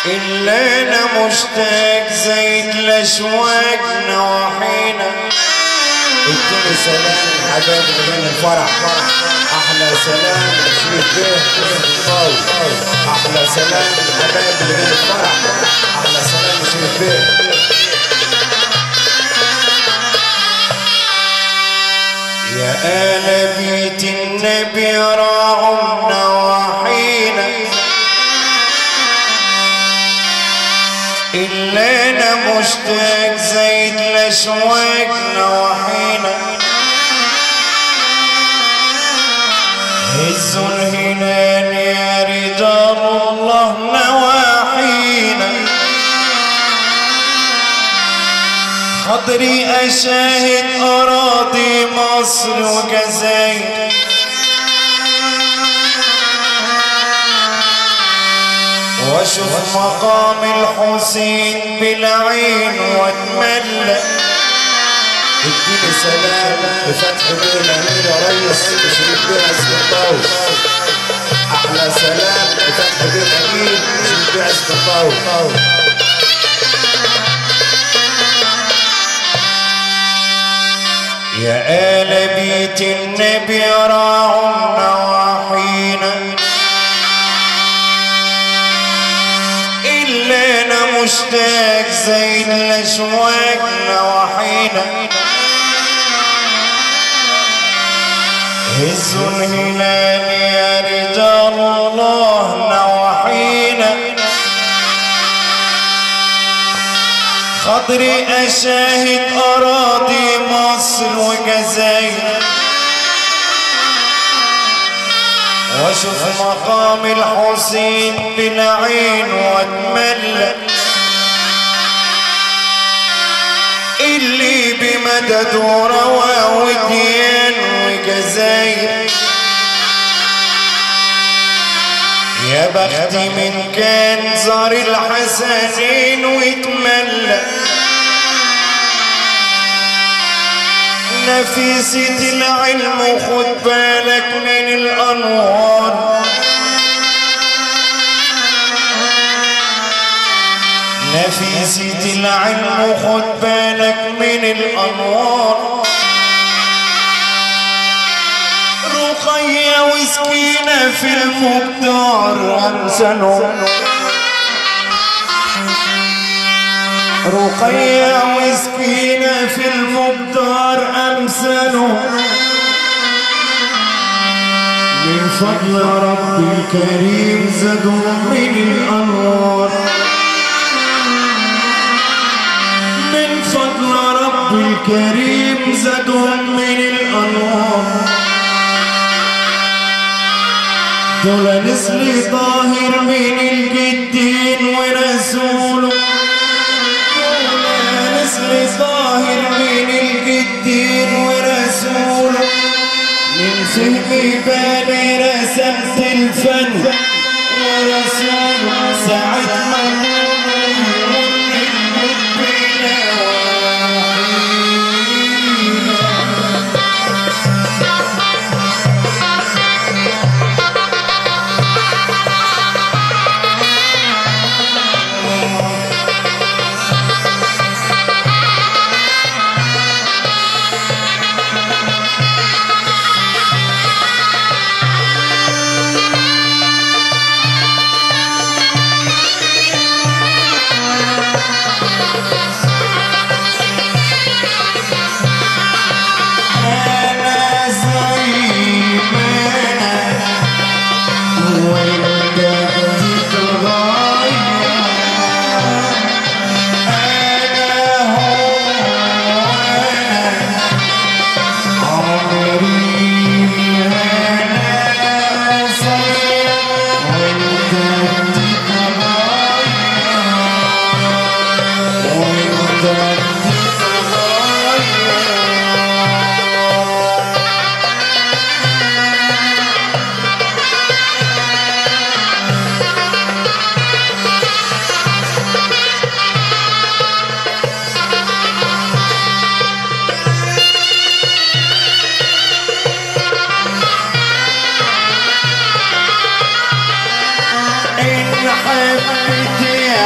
إلا أنا مشتاق زيد الأشواق نواحينا اديني سلام حبايب من الفرح احلى سلام شريف بيه الطاوي احلى سلام حبايب من الفرح احلى سلام شريف بيه يا آل بيت النبي راعوا نواحينا إلا أنا مشتاق زيد الأشواق نواحينا هزوا الهلال يا رجال الله نواحينا خضري أشاهد أراضي مصر وجزاير واشوف مقام الحسين بالعين واتملى اديني سلام بفتح بيه الامير يا ريس شريف بيه عزب الطاوي احلى سلام بفتح بيه الامير شريف بيه عزب الطاوي يا آل بيت النبي راعوا نواحينا إلا أنا مشتاق زي الأشواق نواحينا هزوا الهلال يا رجال الله نواحينا خضري أشاهد أراضي مصر وجزاير واشوف مقام الحسين بالعين واتملى اللي بمدد وروى وديان وجزاير يا بخت من كان زار الحسنين ويتملى نفيسة العلم خد بالك من الأنوار نفيسة العلم خد بالك من الأنوار رقية وسكينة في المقدار أمثلهم رقية وسكينة في المقدار أمثلهم من فضل رب الكريم زادوا من الأنوار من فضل رب الكريم زادوا من الأنوار دول نسل طاهر من الجدين ورسوله دول نسل طاهر من الجدين ورسوله من فهم بالي رسمت الفن ورسوله ساعة ما أنا زي ما أنا وأنت بتتغير أنا هو أنا عمري أنا قصير وأنت بتتغير وأنت بتتغير إن حبيت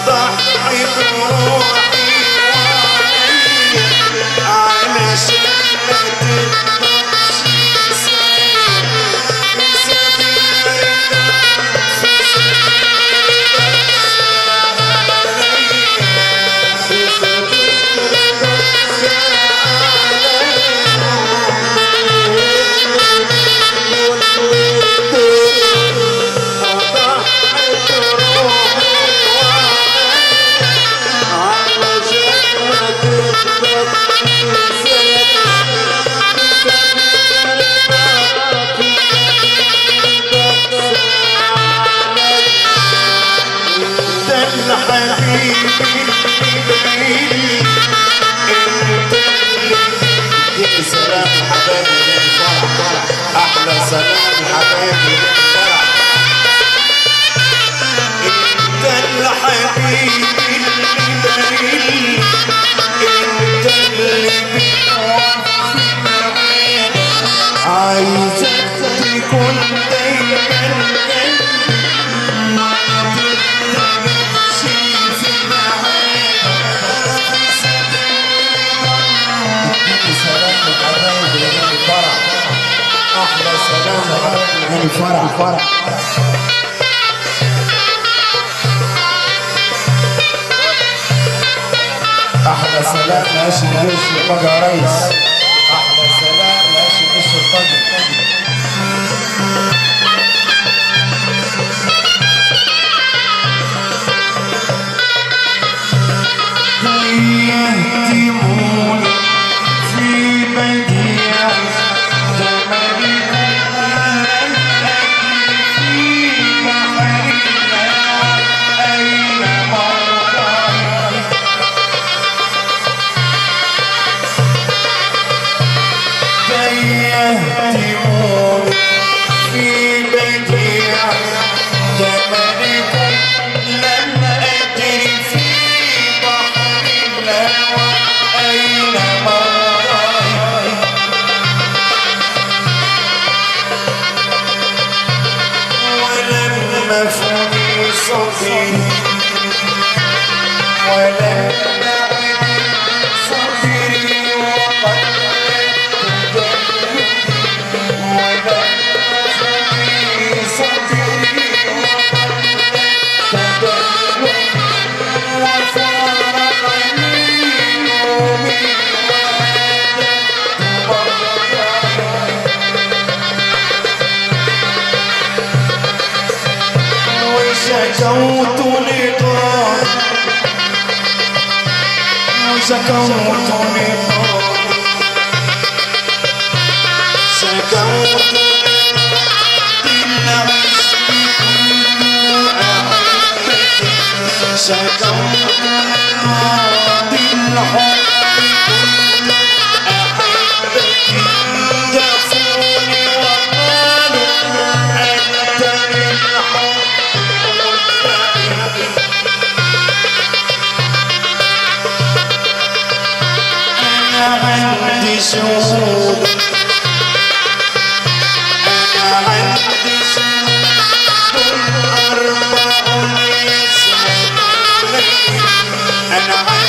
أضحي بروحي وعلي علشان ما تبقاش في سبيل في ده الحبيب اللي انت اديني سلام حبايبي من الفرح احلى سلام حبايبي من الفرح انت الحبيب اللي انت اللي بتوفي معانا عايزك تكون دايما جنبي احلى سلام يعني فرح فرح احلى سلام ماشي الجيش الطاقة يا ريس احلى سلام ماشي الجيش الطاقة يهتمون في بديع يهتمون في بديع جمالكم لم أدري في بحر الهوى أين مراي ولما فني صدري ولما صدري وقد ولما فني صدري وقد وفارقني يومي وهدى وشكوت لقاء وشكوت لقاء شكوت للعشق أحبتي شكوت بالحب أحبتي جفوني وقالوا أنت للحب أنا عندي شهود أنا عندي شهود أربع يشهدون أنا